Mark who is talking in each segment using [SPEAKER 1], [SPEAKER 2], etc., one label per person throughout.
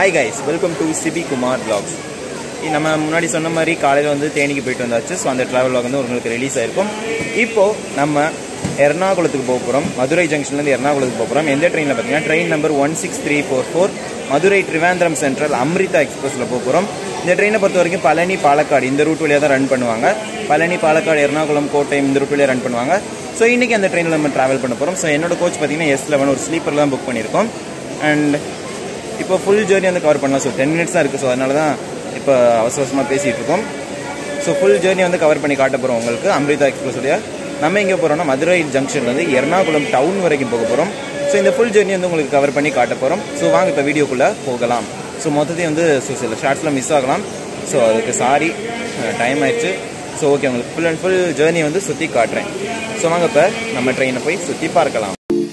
[SPEAKER 1] Hi guys welcome to Sibi Kumar vlogs நம்ம முன்னாடி சொன்ன மாதிரி காலையில் வந்து தேனிக்கு போயிட்டு வந்தாச்சு ஸோ அந்த ட்ராவல் vlog வந்து உங்களுக்கு ரிலீஸ் ஆயிருக்கும் இப்போது நம்ம எர்ணாகுளத்துக்கு போக போகிறோம் மதுரை ஜங்ஷன்லேருந்து எர்ணாகுளத்துக்கு போக போகிறோம் எந்த ட்ரெயினில் பார்த்தீங்கன்னா train number one six three four four Madurai Trivandrum Central Amrita எக்ஸ்பிரஸில் போக போகிறோம் இந்த ட்ரெயினை பொறுத்த வரைக்கும் பழனி பாலக்காடு இந்த ரூட் வழியாக தான் ரன் பண்ணுவாங்க பழனி பாலக்காடு எர்ணாகுளம் கோட்டயம் இந்த ரூட் வழியாக ரன் பண்ணுவாங்க ஸோ இன்றைக்கி அந்த ட்ரெயினில் நம்ம ட்ராவல் பண்ண போகிறோம் ஸோ என்னோட கோச் பார்த்தீங்கன்னா எஸ் லெவன் ஒரு ஸ்லீப்பர் தான் புக் பண்ணியிருக்கோம் அண்ட் இப்போ ஃபுல் ஜேர்னி வந்து கவர் பண்ணலாம் ஸோ டென் மினிட்ஸ் தான் இருக்குது ஸோ அதனால தான் இப்போ அவசர அவசரமாக பேசிகிட்டு இருக்கோம் ஸோ ஃபுல் ஜேர்னி வந்து கவர் பண்ணி காட்ட போகிறோம் உங்களுக்கு அம்ரிதா எக்ஸ்பிரஸ் உடைய நம்ம எங்கே போகிறோம்னா மதுரை ஜங்ஷன்லேருந்து எர்ணாகுளம் டவுன் வரைக்கும் போக போகிறோம் ஸோ இந்த ஃபுல் ஜேர்னி வந்து உங்களுக்கு கவர் பண்ணி காட்ட போகிறோம் ஸோ வாங்க இப்போ வீடியோக்குள்ளே போகலாம் ஸோ மொத்தத்தையும் வந்து ஸோ சில ஷார்ட்ஸில் மிஸ் ஆகலாம் ஸோ அதுக்கு சாரி டைம் ஆயிடுச்சு ஸோ ஓகே உங்களுக்கு ஃபுல் அண்ட் ஃபுல் ஜேர்னி வந்து சுற்றி காட்டுறேன் ஸோ வாங்க இப்போ நம்ம ட்ரெயினை போய் சுற்றி பார்க்கலாம்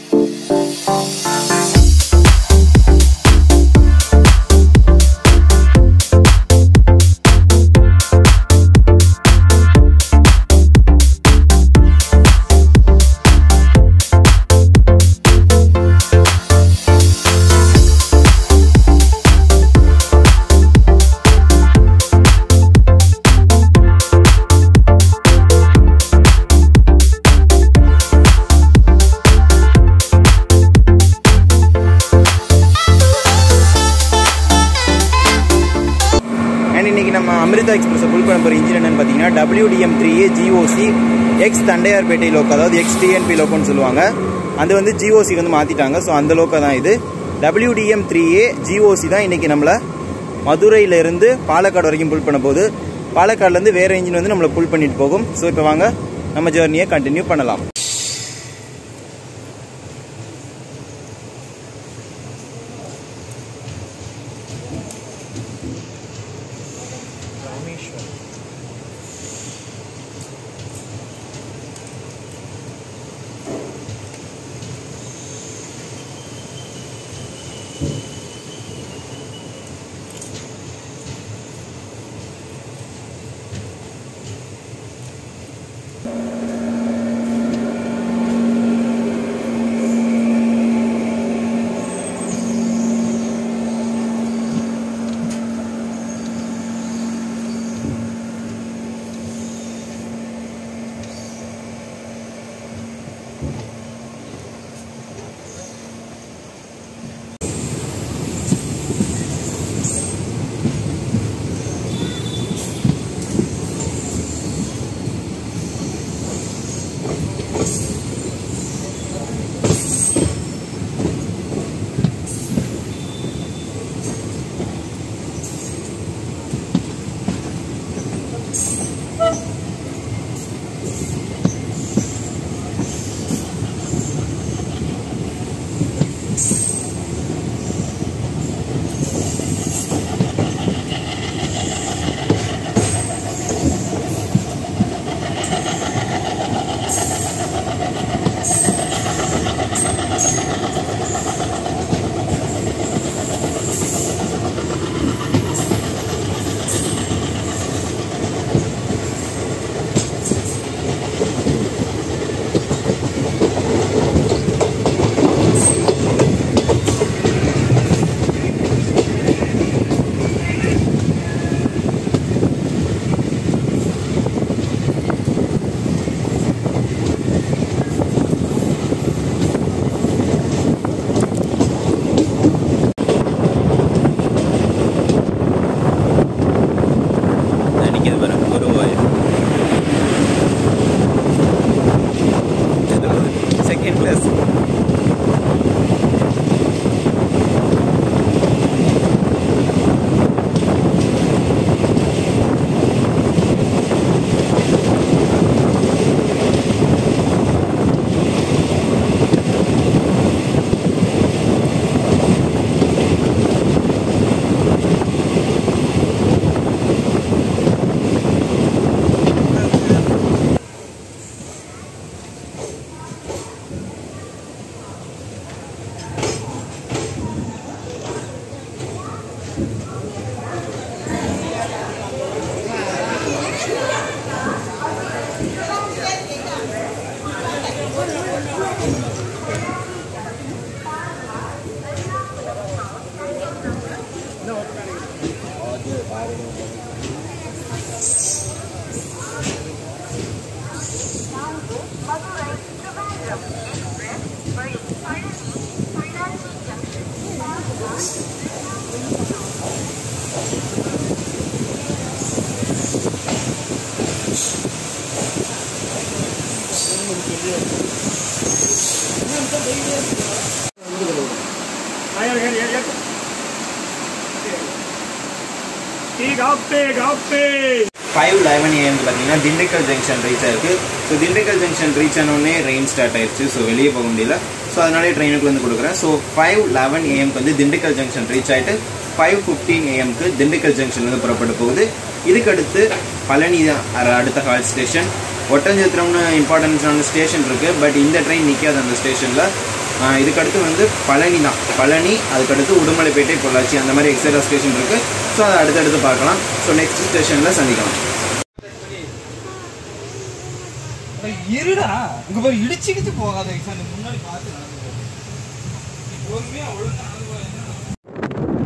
[SPEAKER 1] அண்ட் இன்னைக்கு நம்ம அமிர்தா எக்ஸ்பிரஸ் புல் பண்ண போகிற இன்ஜின் என்னன்னு பார்த்தீங்கன்னா WDM three A GOC ex Tondiarpet loco அதாவது எக்ஸ் டிஎன்பி லோக்கோன்னு சொல்லுவாங்க அது வந்து ஜிஓசி வந்து மாற்றிட்டாங்க ஸோ அந்த லோக்கோ தான் இது டபிள்யூடிஎம் த்ரீ ஏ ஜிஓசி தான் இன்னைக்கு நம்மளை மதுரையிலேருந்து பாலக்காடு வரைக்கும் புல் பண்ண போகுது பாலக்காடுலேருந்து வேறு இன்ஜின் வந்து நம்மளை புல் பண்ணிட்டு போகும் ஸோ இப்போ வாங்க நம்ம ஜேர்னியை கண்டினியூ பண்ணலாம் ஃபைவ் லெவன் ஏஎம் பார்த்தீங்கன்னா திண்டுக்கல் ஜங்ஷன் ரீச் ஆயிருக்கு ஸோ திண்டுக்கல் ஜங்ஷன் ரீச் ஆனோடனே ரெயின் ஸ்டார்ட் ஆயிடுச்சு ஸோ வெளியே போக முடியல ஸோ அதனாலே ட்ரெயினுக்கு வந்து கொடுக்குறேன் ஸோ ஃபைவ் லெவன் ஏஎம்க்கு வந்து திண்டுக்கல் ஜங்ஷன் ரீச் ஆயிட்டு ஃபைவ் ஃபிஃப்டீன் ஏஎம்க்கு திண்டுக்கல் ஜங்ஷன்லேருந்து புறப்பட்டு போகுது இதுக்கு அடுத்து பழனி தான் அர- அடுத்த ஹால் ஸ்டேஷன் ஒட்டஞ்சத்திரம்னு இம்பார்ட்டன்ஸான ஸ்டேஷன் இருக்குது பட் இந்த ட்ரெயின் நிற்காது அந்த ஸ்டேஷனில் இதுக்கடுத்து வந்து பழனி தான் பழனி அதுக்கடுத்து உடுமலைப்பேட்டை பொள்ளாச்சி அந்த மாதிரி எக்ஸட்ரா ஸ்டேஷன் இருக்குது ஸோ அதை அடுத்தடுத்து பார்க்கலாம் ஸோ நெக்ஸ்ட் ஸ்டேஷனில் சந்திக்கலாம்
[SPEAKER 2] இருடா இங்க போய் இடிச்சுக்கிட்டு போகாத எக்ஸாம் முன்னாடி பார்த்து நடந்து போ. நீ பொறுமையா ஒழுங்கா நடந்து போ. என்ன?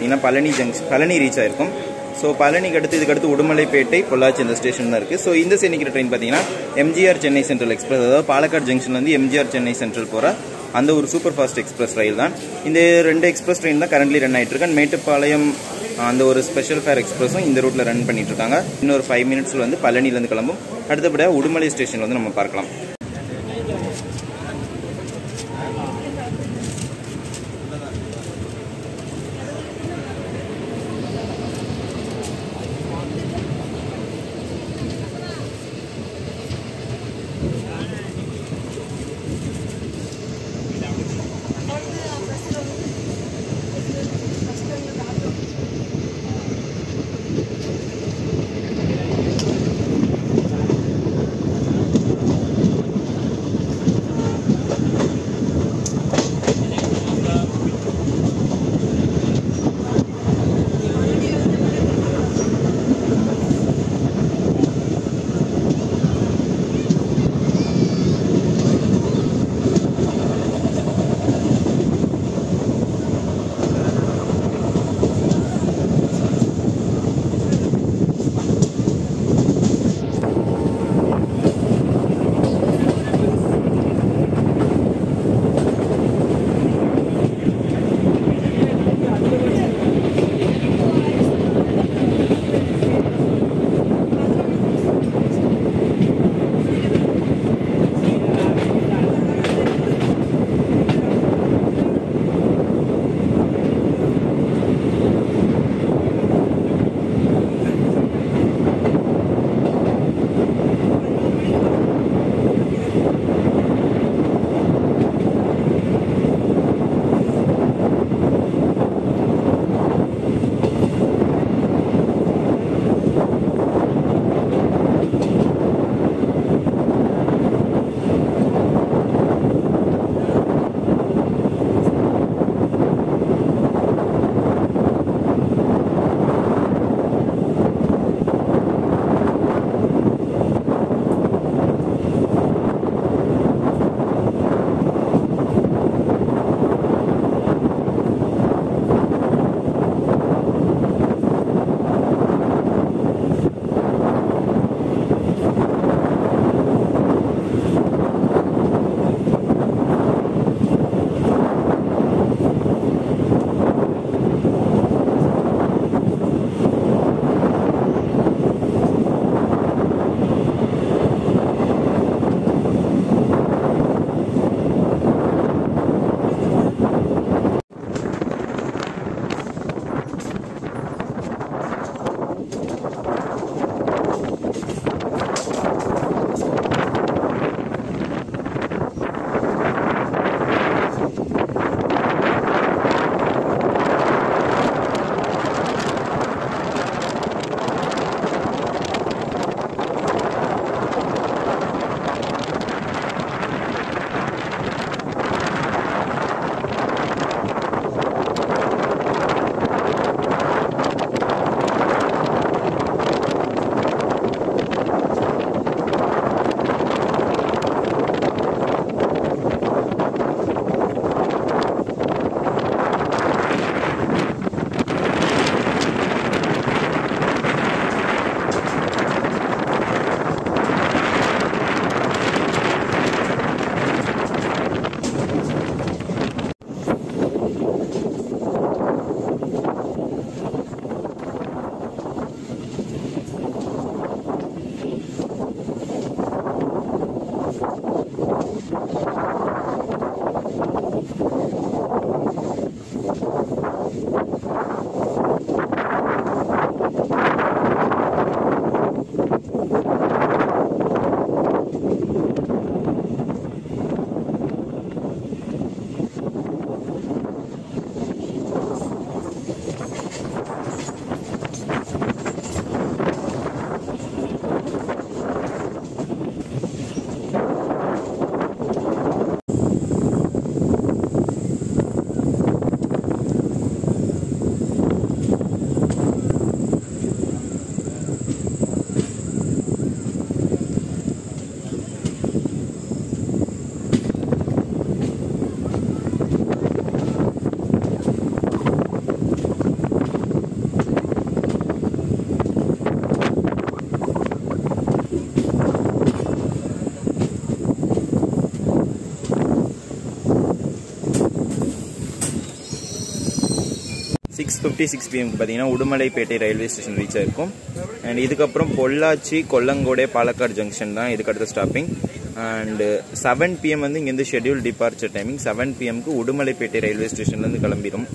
[SPEAKER 1] பார்த்தீங்கன்னா பழனி ஜங்ஷன் பழனி ரீச் ஆயிருக்கும் ஸோ பழனிக்கு அடுத்து இதுக்கு அடுத்து உடுமலைப்பேட்டை பொள்ளாச்சி இந்த ஸ்டேஷன் தான் இருக்குது ஸோ இந்த சைடு நிற்கிற ட்ரெயின் பார்த்தீங்கன்னா எம்ஜிஆர் சென்னை சென்ட்ரல் எக்ஸ்பிரஸ் அதாவது பாலக்காடு ஜங்ஷன்லேருந்து எம்ஜிஆர் சென்னை சென்ட்ரல் போகிற அந்த ஒரு சூப்பர் ஃபாஸ்ட் எக்ஸ்பிரஸ் ரயில் தான் இந்த ரெண்டு எக்ஸ்பிரஸ் ட்ரெயின் தான் கரண்ட்லி ரன் ஆகிட்டு இருக்கு And மேட்டுப்பாளையம் அந்த ஒரு ஸ்பெஷல் ஃபேர் எக்ஸ்பிரஸும் இந்த ரூட்டில் ரன் பண்ணிட்டு இருக்காங்க இன்னொரு ஃபைவ் மினிட்ஸில் வந்து பழனிலேருந்து கிளம்பும் அடுத்தபடியாக உடுமலை ஸ்டேஷன் வந்து நம்ம பார்க்கலாம் சிக்ஸ் ஃபிஃப்டி சிக்ஸ் பிஎம்க்கு பார்த்தீங்கன்னா உடுமலைப்பேட்டை ரயில்வே ஸ்டேஷன் ரீச் ஆயிருக்கும் அண்ட் இதுக்கப்புறம் பொள்ளாச்சி கொல்லங்கோடை பாலக்காடு ஜங்ஷன் தான் இதுக்கு அடுத்த ஸ்டாப்பிங் அண்டு செவன் பிஎம் வந்து இங்கேருந்து ஷெட்யூல் டிபார்ச்சர் டைமிங் செவன் பிஎம்க்கு உடுமலைப்பேட்டை ரயில்வே ஸ்டேஷன்லேருந்து கிளம்பிடும்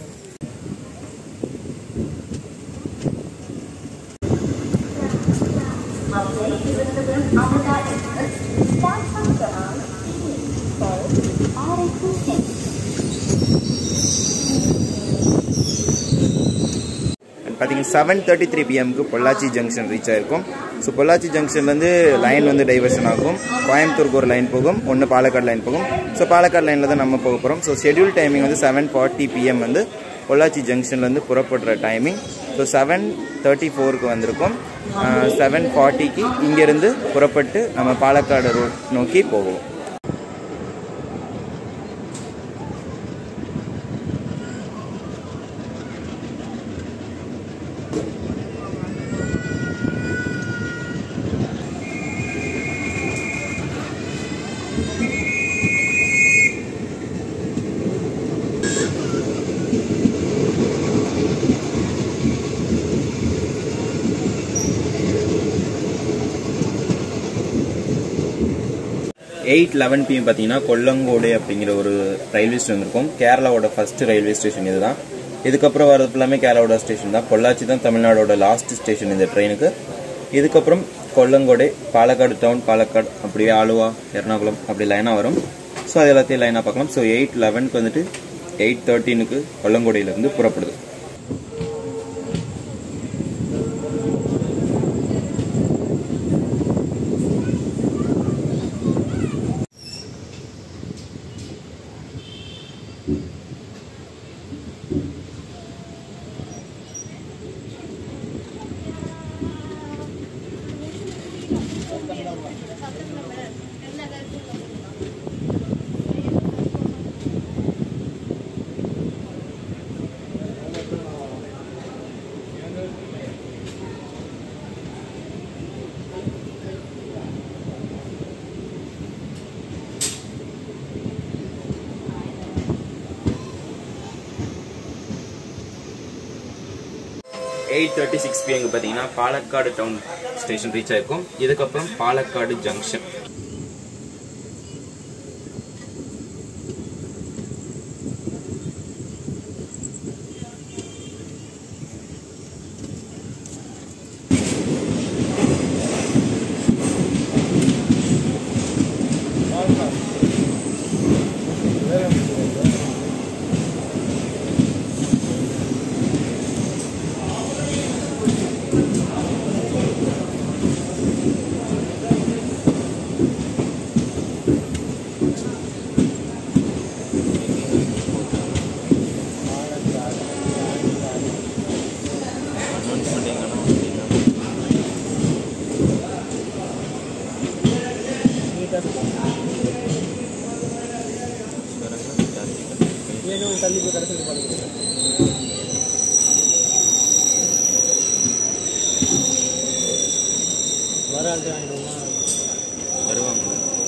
[SPEAKER 1] பார்த்தீங்கன்னா செவன் தேர்ட்டி த்ரீ பிஎம்க்கு பொள்ளாச்சி ஜங்ஷன் ரீச் ஆயிருக்கும் ஸோ பொள்ளாச்சி ஜங்ஷன்லேருந்து லைன் வந்து டைவர்ஷன் ஆகும் கோயம்புத்தூருக்கு ஒரு லைன் போகும் ஒன்று பாலக்காடு லைன் போகும் ஸோ பாலக்காடு லைனில் தான் நம்ம போக போகிறோம் ஸோ ஷெட்யூல் டைமிங் வந்து செவன் ஃபார்ட்டி பிஎம் வந்து பொள்ளாச்சி ஜங்ஷன்லேருந்து புறப்படுற டைமிங் ஸோ செவன் தேர்ட்டி ஃபோருக்கு வந்திருக்கும் செவன் ஃபார்ட்டிக்கு இங்கேருந்து புறப்பட்டு நம்ம பாலக்காடு ரோட் நோக்கி போவோம் எயிட் லெவன் பிஎம் பார்த்தீங்கன்னா கொல்லங்கோடு அப்படிங்கிற ஒரு ரயில்வே ஸ்டேஷன் இருக்கும் கேரளாவோட ஃபர்ஸ்ட் ரயில்வே ஸ்டேஷன் இதுதான் இதுக்கப்புறம் வரது ஃபுல்லாமே கேரளாவோட ஸ்டேஷன் தான் பொள்ளாச்சி தான் தமிழ்நாடோட லாஸ்ட் ஸ்டேஷன் இந்த ட்ரெயினுக்கு இதுக்கப்புறம் கொல்லங்கோடை பாலக்காடு டவுன் பாலக்காடு அப்படியே ஆலுவா எர்ணாகுளம் அப்படி லைனாக வரும் ஸோ அது எல்லாத்தையும் லைனாக பார்க்கலாம் ஸோ எயிட் லெவனுக்கு வந்துட்டு எயிட் தேர்ட்டீனுக்கு கொல்லங்கோடையிலேருந்து புறப்படுது எயிட் தேர்ட்டி சிக்ஸ் பிஎங்க பார்த்தீங்கன்னா பாலக்காடு டவுன் ஸ்டேஷன் ரீச் ஆயிருக்கும் இதுக்கப்புறம் பாலக்காடு ஜங்ஷன் வருவாங்க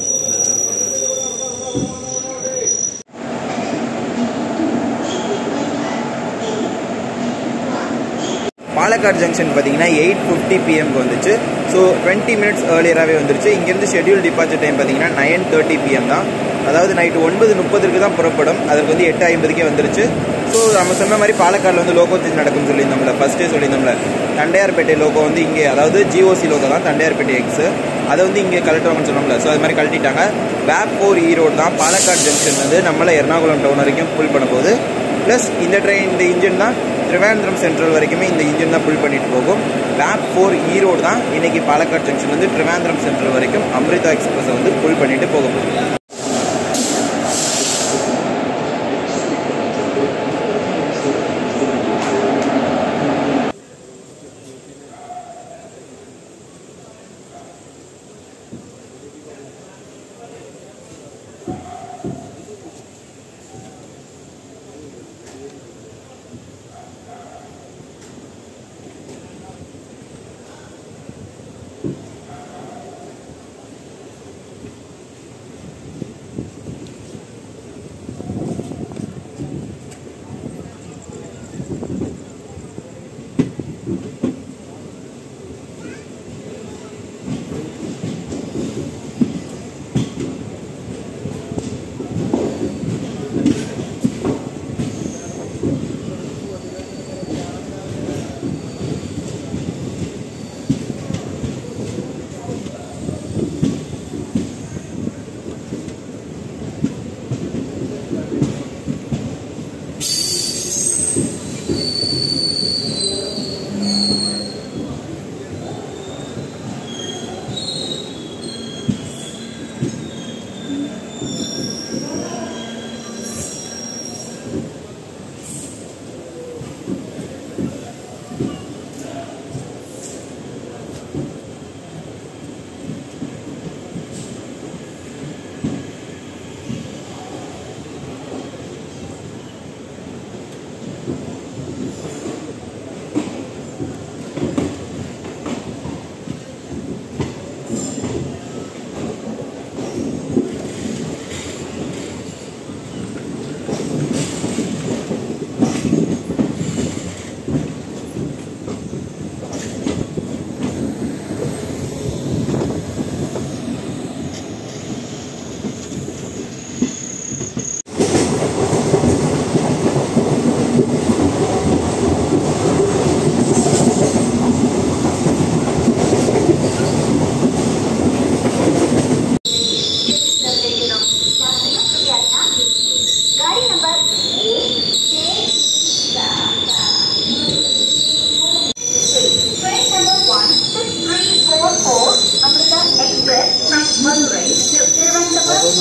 [SPEAKER 1] பாலக்காடு ஜங்ஷன் பார்த்தீங்கன்னா எயிட் ஃபிஃப்டி பிஎம்க்கு வந்துச்சு ஸோ டுவெண்ட்டி மினிட்ஸ் ஏர்லியராகவே வந்துருச்சு இங்கேருந்து ஷெட்யூல் டிபார்ச்சர் டைம் பார்த்தீங்கன்னா நைன் தேர்ட்டி பிஎம் தான் அதாவது நைட்டு ஒன்பது முப்பதுக்கு தான் புறப்படும் அதுக்கு வந்து எட்டு ஐம்பதுக்கே வந்துருச்சு ஸோ நம்ம சொன்ன மாதிரி பாலக்காடில் வந்து லோகோ சேஞ்ச் நடக்கும்னு சொல்லியிருந்தோம்ல ஃபர்ஸ்டே சொல்லியிருந்தோம்ல தண்டையார்பேட்டை லோகோ வந்து இங்கே அதாவது ஜிஓசி லோகோ தான் தண்டையார்பேட்டை எக்ஸ் அதை வந்து இங்கே கழட்டுவாங்கன்னு சொன்னோம்ல ஸோ அது மாதிரி கழட்டிட்டாங்க வேப் ஃபோர் ஈரோடு தான் பாலக்காடு ஜங்ஷன் வந்து நம்மளை எர்ணாகுளம் டவுன் வரைக்கும் புல் பண்ண போகுது ப்ளஸ் இந்த ட்ரெயின் இந்த இன்ஜின் தான் திருவேந்திரம் சென்ட்ரல் வரைக்குமே இந்த இன்ஜின் தான் புல் பண்ணிட்டு போகும் வேப் ஃபோர் ஈரோடு தான் இன்னைக்கு பாலக்காடு ஜங்ஷன் வந்து திருவேந்திரம் சென்ட்ரல் வரைக்கும் அம்ரிதா எக்ஸ்பிரஸை வந்து புல் பண்ணிட்டு போக போகுது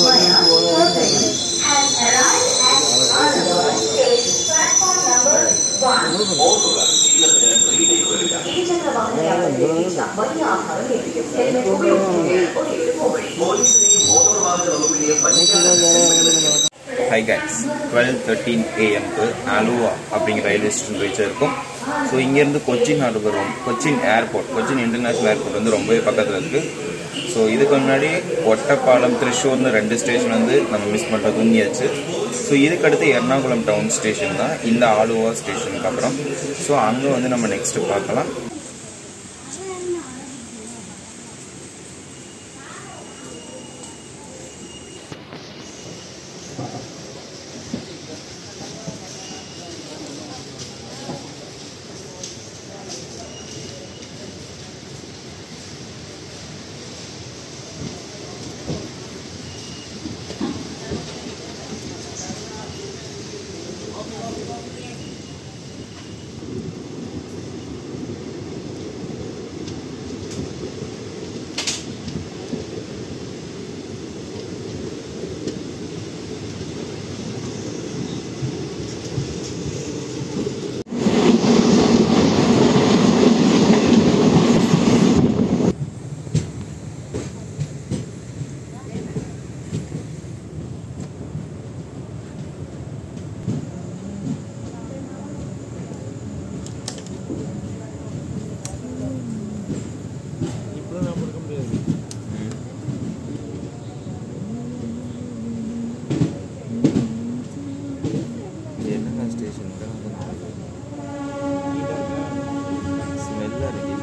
[SPEAKER 1] ஹை கைஸ் டுவெல் தேர்ட்டீன் ஏஎம்க்கு அலுவா அப்படிங்கிற ரயில்வே ஸ்டேஷன் ரீச் இருக்கும் ஸோ இங்கேருந்து கொச்சின் ஹார்பர் வரும் Cochin airport Cochin international airport வந்து ரொம்பவே பக்கத்தில் இருக்குது ஸோ இதுக்கு முன்னாடி ஒட்டப்பாலம் திருஷூர்னு ரெண்டு ஸ்டேஷன் வந்து நம்ம மிஸ் பண்ணுறது தூங்கியாச்சு ஸோ இதுக்கடுத்து எர்ணாகுளம் டவுன் ஸ்டேஷன் தான் இந்த ஆலுவா ஸ்டேஷனுக்கு அப்புறம் ஸோ அங்கே வந்து நம்ம நெக்ஸ்ட்டு பார்க்கலாம் என்ன ஸ்டேஷன் ஸ்மெல்லாக இருக்கு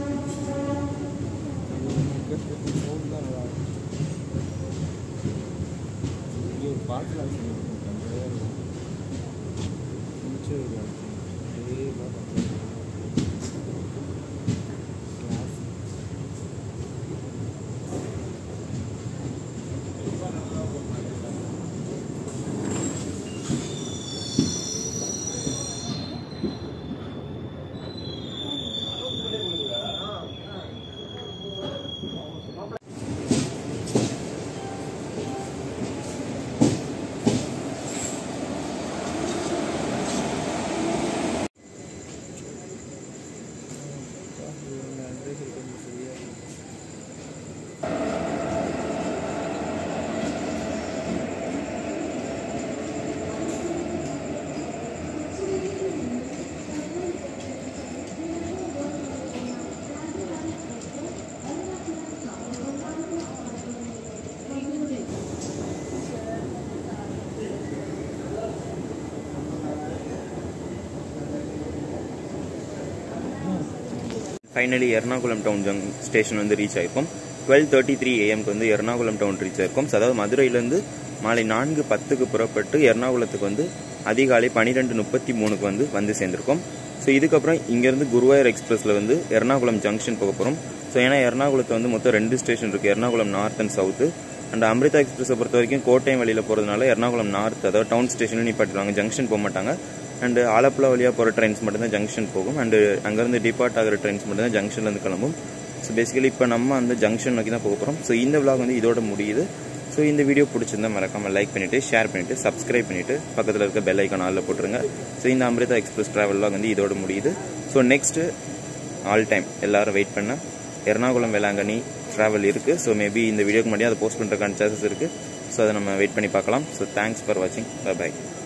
[SPEAKER 1] ஃபைனலி எர்ணாகுளம் டவுன் ஜங் ஸ்டேஷன் வந்து ரீச் ஆயிருக்கும் டுவெல் தேர்ட்டி த்ரீ ஏஎம்க்கு வந்து எர்ணாகுளம் டவுன் ரீச் ஆயிருக்கும் So, அதாவது மதுரையிலேருந்து மாலை நான்கு பத்துக்கு புறப்பட்டு எர்ணாகுளத்துக்கு வந்து அதிகாலை பன்னிரெண்டு முப்பத்தி மூணுக்கு வந்து வந்து சேர்ந்திருக்கோம் ஸோ இதுக்கப்புறம் இங்கேருந்து குருவாயூர் எக்ஸ்பிரஸில் வந்து எர்ணாகுளம் ஜங்ஷன் போக போகிறோம் ஸோ ஏன்னா எர்ணாகுளத்தில் வந்து மொத்தம் ரெண்டு ஸ்டேஷன் இருக்குது Ernakulam north and south and Amrita எக்ஸ்பிரஸை பொறுத்த வரைக்கும் கோட்டையம் வழியில் போகிறதுனால எர்ணாகுளம் நார்த் அதாவது டவுன் ஸ்டேஷனில் நிப்பாட்டிடுவாங்க ஜங்ஷன் போக மாட்டாங்க அண்டு ஆலப்புழா வழியாக போகிற ட்ரெயின்ஸ் மட்டும்தான் ஜங்ஷன் போகும் அண்டு அங்கேருந்து டிபார்ட் ஆகிற ட்ரெயின்ஸ் மட்டும்தான் ஜங்ஷன்லேருந்து கிளம்பும் ஸோ பேசிக்கலி இப்போ நம்ம அந்த ஜங்ஷன் நோக்கி தான் போக போகிறோம் ஸோ இந்த விளாக் வந்து இதோட முடியுது ஸோ இந்த வீடியோ பிடிச்சிருந்தா மறக்காமல் லைக் பண்ணிவிட்டு ஷேர் பண்ணிவிட்டு சப்ஸ்கிரைப் பண்ணிவிட்டு பக்கத்தில் இருக்க பெல் ஐக்கான் ஆளில் போட்டுருங்க ஸோ இந்த அமிர்தா எக்ஸ்பிரஸ் ட்ராவல் vlog வந்து இதோட முடியுது ஸோ நெக்ஸ்ட்டு ஆல் டைம் எல்லாரும் வெயிட் பண்ண எர்ணாகுளம் வேளாங்கண்ணி ட்ராவல் இருக்குது ஸோ மேபி இந்த வீடியோக்கு முன்னாடி அதை போஸ்ட் பண்ணுறதுக்கான சான்சஸ் இருக்குது ஸோ அதை நம்ம வெயிட் பண்ணி பார்க்கலாம் ஸோ தேங்க்ஸ் ஃபார் வாட்சிங் பை